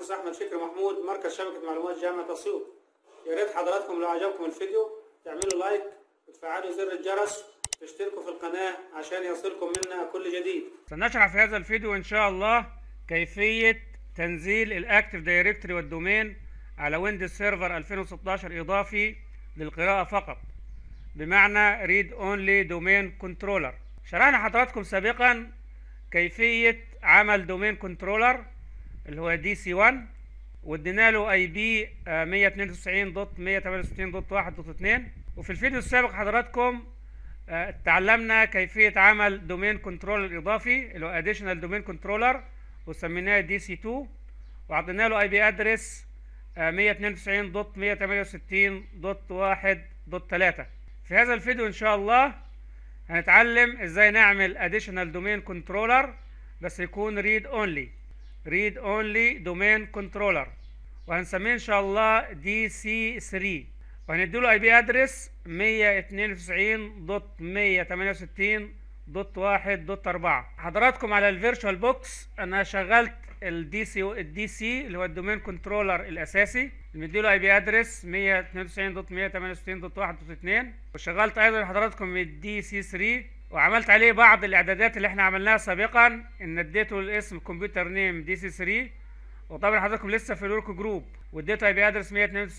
المهندس احمد شكري محمود مركز شبكه معلومات جامعه اسيوط يا ريت حضراتكم لو عجبكم الفيديو تعملوا لايك وتفعلوا زر الجرس وتشتركوا في القناه عشان يصلكم منا كل جديد سنشرح في هذا الفيديو ان شاء الله كيفية تنزيل الاكتف دايركتوري والدومين على ويندوز سيرفر 2016 اضافي للقراءة فقط بمعنى ريد اونلي دومين كنترولر شرحنا حضراتكم سابقا كيفية عمل دومين كنترولر اللي هو دي سي 1 وادينا له اي بي 192.168.1.2 وفي الفيديو السابق حضراتكم آه، تعلمنا كيفية عمل دومين كنترولر إضافي اللي هو اديشنال دومين كنترولر وسميناه دي سي 2 وعطينا له اي بي ادرس 192.168.1.3 في هذا الفيديو ان شاء الله هنتعلم ازاي نعمل اديشنال دومين كنترولر بس يكون ريد اونلي ريد اونلي دومين كنترولر وهنسميه ان شاء الله دي سي 3 وهنديله اي بي ادرس 192.168.1.4 حضراتكم على الفيرتشوال بوكس انا شغلت الدي سي الدي سي اللي هو الدومين كنترولر الاساسي اللي مديله اي بي ادرس 192.168.1.2 وشغلت ايضا لحضراتكم الدي سي 3 وعملت عليه بعض الاعدادات اللي احنا عملناها سابقا ان اديته الاسم كمبيوتر نيم دي سي 3 وطبعا حضراتكم لسه في الورك جروب واديته اي بي ادرس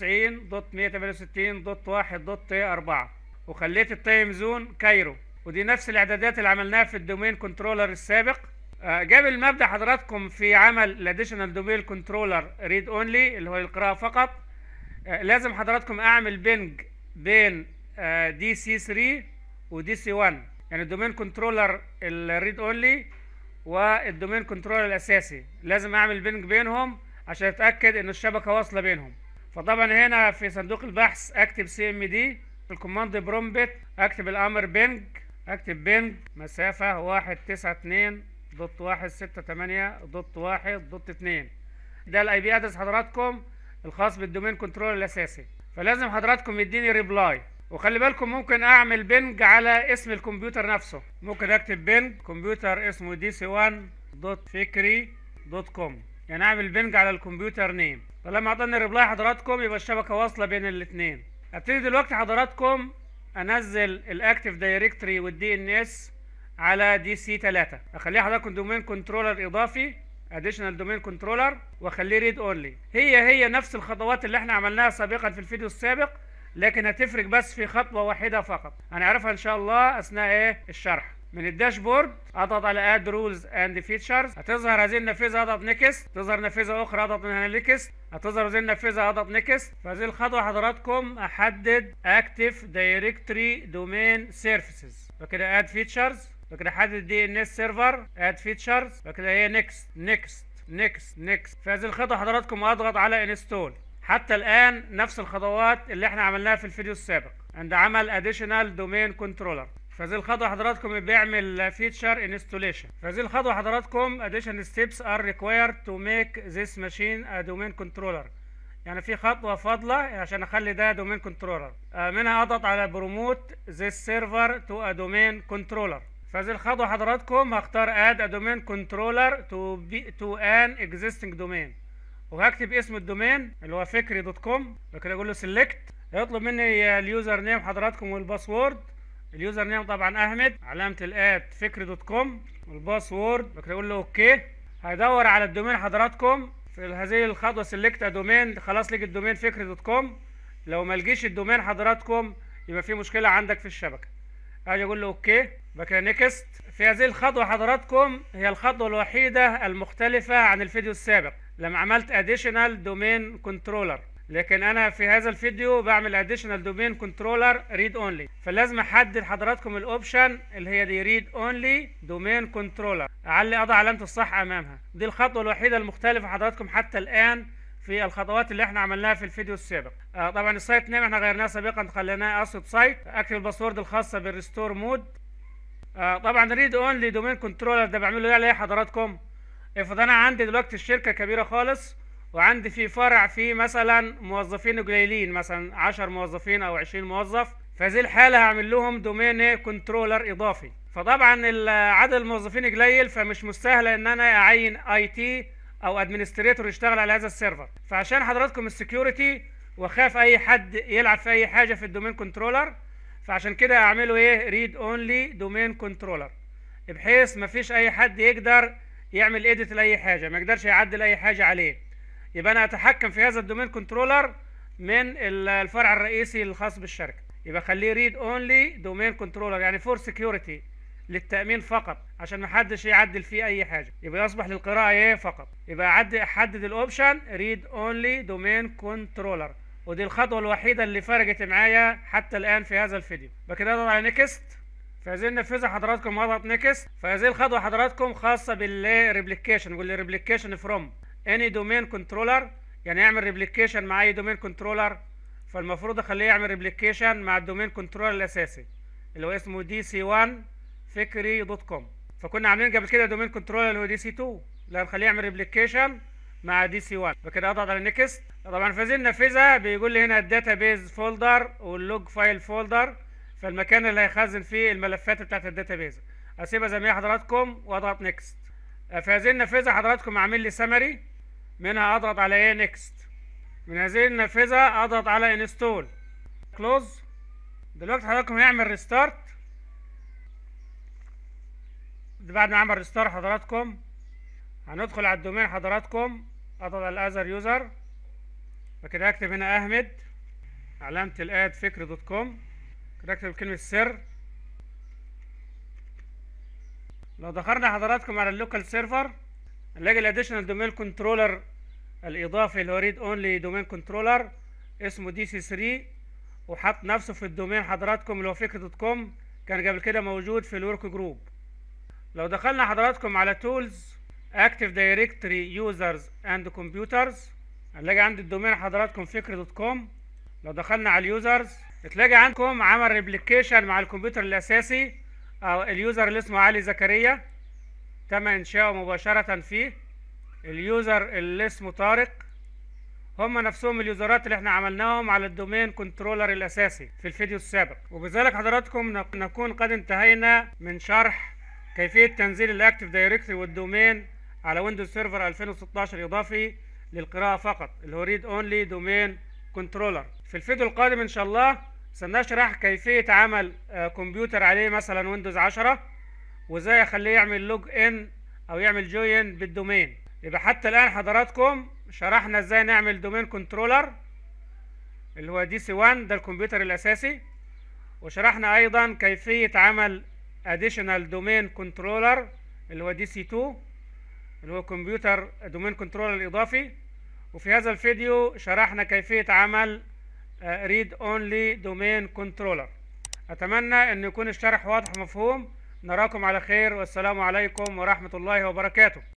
192.168.1.4 وخليت التايم زون كايرو ودي نفس الاعدادات اللي عملناها في الدومين كنترولر السابق آه، جاب المبدا حضراتكم في عمل الاديشنال دومين كنترولر ريد اونلي اللي هو القراءه فقط آه، لازم حضراتكم اعمل بينج بين دي سي 3 ودي سي 1 يعني الدومين كنترولر الريد اونلي والدومين كنترولر الاساسي لازم اعمل بينج بينهم عشان اتاكد ان الشبكه واصله بينهم فطبعا هنا في صندوق البحث اكتب سي ام دي في الكوماند برومبت اكتب الامر بينج اكتب بينج مسافه واحد تسعة اتنين دوت واحد ستة تمانية دوت واحد دوت اتنين ده الاي بي ادرس حضراتكم الخاص بالدومين كنترول الاساسي فلازم حضراتكم يديني ريبلاي وخلي بالكم ممكن اعمل بنج على اسم الكمبيوتر نفسه ممكن اكتب بنج كمبيوتر اسمه دي سي 1 دوت فكري دوت كوم يعني اعمل بنج على الكمبيوتر نيم فلما اعطاني ريبلاي حضراتكم يبقى الشبكه واصله بين الاثنين ابتدي دلوقتي حضراتكم انزل الاكتف دايركتوري والدي ان اس على دي سي 3 اخليه حضراتكم دومين كنترولر اضافي اديشنال دومين كنترولر واخليه ريد اونلي هي هي نفس الخطوات اللي احنا عملناها سابقا في الفيديو السابق لكن هتفرق بس في خطوه واحده فقط هنعرفها ان شاء الله اثناء ايه الشرح من الداشبورد اضغط على اد رولز اند فيتشرز هتظهر هذه النافذه اضغط نيكست تظهر نافذه اخرى اضغط منها نيكست هتظهر هذه النافذه اضغط نيكست في هذه الخطوه حضراتكم احدد اكتف دايركتوري دومين سيرفيسز فكده اد فيتشرز فكده احدد دي ان اس سيرفر اد فيتشرز فكده هي نيكست نيكست نيكست نيكست في هذه الخطوه حضراتكم اضغط على انستول حتى الان نفس الخطوات اللي احنا عملناها في الفيديو السابق عند عمل اديشنال دومين كنترولر في هذه الخطوه حضراتكم بيعمل فيتشر انستوليشن في هذه الخطوه حضراتكم additional steps are required to make this machine a domain controller يعني في خطوه فاضله عشان اخلي ده دومين كنترولر منها اضغط على بروموت this server to a domain controller في هذه الخطوه حضراتكم هختار add a domain controller to be to an existing domain وهكتب اسم الدومين اللي هو فكري دوت كوم وكده اقول له سيلكت هيطلب مني اليوزر نيم حضراتكم والباسورد اليوزر نيم طبعا احمد علامه الات فكري دوت كوم والباسورد وكده اقول له اوكي هيدور على الدومين حضراتكم في هذه الخطوه سيلكت دومين خلاص لقي الدومين فكري دوت كوم لو ما لقيش الدومين حضراتكم يبقى في مشكله عندك في الشبكه اجي اقول له اوكي بقى كده نيكست في هذه الخطوه حضراتكم هي الخطوه الوحيده المختلفه عن الفيديو السابق لما عملت اديشنال دومين كنترولر لكن انا في هذا الفيديو بعمل اديشنال دومين كنترولر ريد اونلي فلازم احدد حضراتكم الاوبشن اللي هي دي ريد اونلي دومين كنترولر اعلي اضع علامه الصح امامها دي الخطوه الوحيده المختلفه حضراتكم حتى الان في الخطوات اللي احنا عملناها في الفيديو السابق آه طبعا السايت نيم احنا غيرناه سابقا خليناه اسود سايت اكتب الباسورد الخاصه بالريستور مود آه طبعا ريد اونلي دومين كنترولر ده بعمله ايه عليه حضراتكم افرض انا عندي دلوقتي الشركه كبيره خالص وعندي في فرع فيه مثلا موظفين قليلين مثلا 10 موظفين او 20 موظف في هذه الحاله هعمل لهم دومين كنترولر اضافي فطبعا عدد الموظفين قليل فمش مستاهله ان انا اعين اي تي او ادمنستريتور يشتغل على هذا السيرفر فعشان حضراتكم السكيورتي واخاف اي حد يلعب في اي حاجه في الدومين كنترولر فعشان كده اعمله ايه ريد اونلي دومين كنترولر بحيث ما فيش اي حد يقدر يعمل اديت لاي حاجه ما يقدرش يعدل اي حاجه عليه يبقى انا اتحكم في هذا الدومين كنترولر من الفرع الرئيسي الخاص بالشركه يبقى خليه ريد اونلي دومين كنترولر يعني فور سكيورتي للتامين فقط عشان ما حدش يعدل فيه اي حاجه يبقى يصبح للقراءه ايه فقط يبقى اعدل احدد الاوبشن ريد اونلي دومين كنترولر ودي الخطوه الوحيده اللي فرقت معايا حتى الان في هذا الفيديو بكده اضغط على نيكست فعايزين ننفذها حضراتكم اضغط نيكست فهذه الخطوه حضراتكم خاصه بالريبليكيشن والريبليكيشن فروم اني دومين كنترولر يعني يعمل ريبليكيشن مع اي دومين كنترولر فالمفروض اخليه يعمل ريبليكيشن مع الدومين كنترولر الاساسي اللي هو اسمه دي سي 1 فكري دوت كوم فكنا عاملين قبل كده دومين كنترولر اللي هو دي سي 2 لا نخليه يعمل ريبليكيشن مع دي سي 1 فكده اضغط على نيكست طبعا فازين ننفذها بيقول لي هنا الداتا بيز فولدر واللوج فايل فولدر فالمكان اللي هيخزن فيه الملفات بتاعت الداتا بيز اسيبها زي ما هي حضراتكم واضغط نيكست فعايزين ننفذها حضراتكم عامل لي سمري منها اضغط على ايه نيكست من هذه النافذه اضغط على انستول كلوز دلوقتي حضراتكم هيعمل ريستارت بعد ما عمل ريستارت حضراتكم هندخل على الدومين حضراتكم اضغط على الاذر يوزر فكده اكتب هنا احمد علامة الاد فكر دوت كوم كده اكتب كلمة السر لو دخلنا حضراتكم على اللوكال سيرفر نلاقي الاديشنال دومين كنترولر الاضافي اللي هو ريد اونلي دومين كنترولر اسمه دي سي 3 وحط نفسه في الدومين حضراتكم اللي هو فكر دوت كوم كان قبل كده موجود في الورك جروب لو دخلنا حضراتكم على تولز اكتف دايركتوري يوزرز اند كمبيوترز هنلاقي عند الدومين حضراتكم فكر دوت كوم لو دخلنا على اليوزرز تلاقي عندكم عمل ريبليكيشن مع الكمبيوتر الاساسي او اليوزر اللي اسمه علي زكريا تم انشاؤه مباشرة فيه اليوزر اللي اسمه طارق هم نفسهم اليوزرات اللي احنا عملناهم على الدومين كنترولر الاساسي في الفيديو السابق وبذلك حضراتكم نكون قد انتهينا من شرح كيفية تنزيل الاكتف دايركتوري والدومين على ويندوز سيرفر 2016 اضافي للقراءة فقط اللي هو ريد اونلي دومين كنترولر في الفيديو القادم ان شاء الله سنشرح كيفية عمل كمبيوتر عليه مثلا ويندوز 10 وازاي اخليه يعمل لوج ان او يعمل جوين بالدومين يبقى حتى الان حضراتكم شرحنا ازاي نعمل دومين كنترولر اللي هو دي سي 1 ده الكمبيوتر الاساسي وشرحنا ايضا كيفية عمل اديشنال دومين كنترولر اللي هو دي سي 2 اللي هو كمبيوتر دومين كنترولر الاضافي وفي هذا الفيديو شرحنا كيفية عمل ريد اونلي دومين كنترولر اتمنى ان يكون الشرح واضح ومفهوم نراكم على خير والسلام عليكم ورحمة الله وبركاته